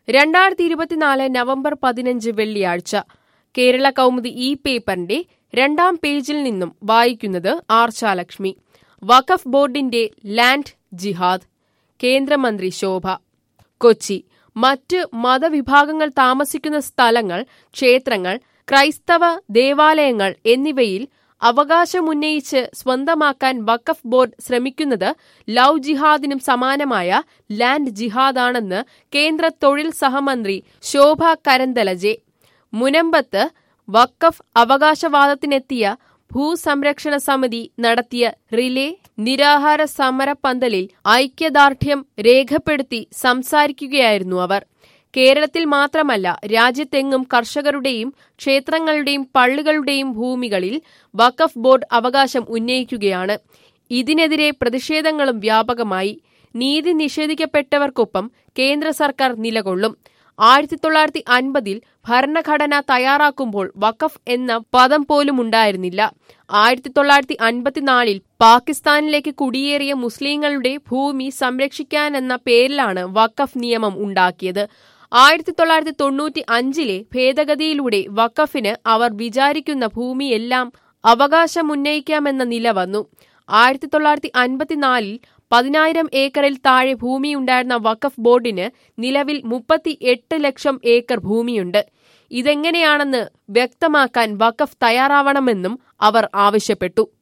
രണ്ടായിരത്തി ഇരുപത്തിനാല് നവംബർ പതിനഞ്ച് വെള്ളിയാഴ്ച കേരള കൗമുദി ഈ പേപ്പറിന്റെ രണ്ടാം പേജിൽ നിന്നും വായിക്കുന്നത് ആർച്ചാലക്ഷ്മി വഖഫ് ബോർഡിന്റെ ലാൻഡ് ജിഹാദ് കേന്ദ്രമന്ത്രി ശോഭ കൊച്ചി മറ്റ് മതവിഭാഗങ്ങൾ താമസിക്കുന്ന സ്ഥലങ്ങൾ ക്ഷേത്രങ്ങൾ ക്രൈസ്തവ ദേവാലയങ്ങൾ എന്നിവയിൽ അവകാശമുന്നയിച്ച് സ്വന്തമാക്കാൻ വഖഫ് ബോർഡ് ശ്രമിക്കുന്നത് ലവ് ജിഹാദിനും സമാനമായ ലാൻഡ് ജിഹാദാണെന്ന് കേന്ദ്ര തൊഴിൽ സഹമന്ത്രി ശോഭ കരന്തലജെ മുനമ്പത്ത് വഖഫ് അവകാശവാദത്തിനെത്തിയ ഭൂസംരക്ഷണ സമിതി നടത്തിയ റിലേ നിരാഹാര സമരപ്പന്തലിൽ ഐക്യദാർഢ്യം രേഖപ്പെടുത്തി സംസാരിക്കുകയായിരുന്നു അവർ കേരളത്തിൽ മാത്രമല്ല രാജ്യത്തെങ്ങും കർഷകരുടെയും ക്ഷേത്രങ്ങളുടെയും പള്ളികളുടെയും ഭൂമികളിൽ വഖഫ് ബോർഡ് അവകാശം ഉന്നയിക്കുകയാണ് ഇതിനെതിരെ പ്രതിഷേധങ്ങളും വ്യാപകമായി നീതി നിഷേധിക്കപ്പെട്ടവർക്കൊപ്പം കേന്ദ്ര സർക്കാർ നിലകൊള്ളും ആയിരത്തി തൊള്ളായിരത്തി അൻപതിൽ ഭരണഘടന തയ്യാറാക്കുമ്പോൾ വഖഫ് എന്ന പദം പോലും ഉണ്ടായിരുന്നില്ല ആയിരത്തി തൊള്ളായിരത്തി അൻപത്തിനാലിൽ പാകിസ്ഥാനിലേക്ക് കുടിയേറിയ മുസ്ലിങ്ങളുടെ ഭൂമി സംരക്ഷിക്കാനെന്ന പേരിലാണ് വഖഫ് നിയമം ഉണ്ടാക്കിയത് ആയിരത്തി തൊള്ളായിരത്തി തൊണ്ണൂറ്റി അഞ്ചിലെ ഭേദഗതിയിലൂടെ വഖഫിന് അവർ വിചാരിക്കുന്ന ഭൂമിയെല്ലാം അവകാശമുന്നയിക്കാമെന്ന നില വന്നു ആയിരത്തി തൊള്ളായിരത്തി അൻപത്തിനാലിൽ പതിനായിരം ഏക്കറിൽ താഴെ ഭൂമിയുണ്ടായിരുന്ന വഖഫ് ബോർഡിന് നിലവിൽ മുപ്പത്തി എട്ട് ലക്ഷം ഏക്കർ ഭൂമിയുണ്ട് ഇതെങ്ങനെയാണെന്ന് വ്യക്തമാക്കാൻ വഖഫ് തയ്യാറാവണമെന്നും അവർ ആവശ്യപ്പെട്ടു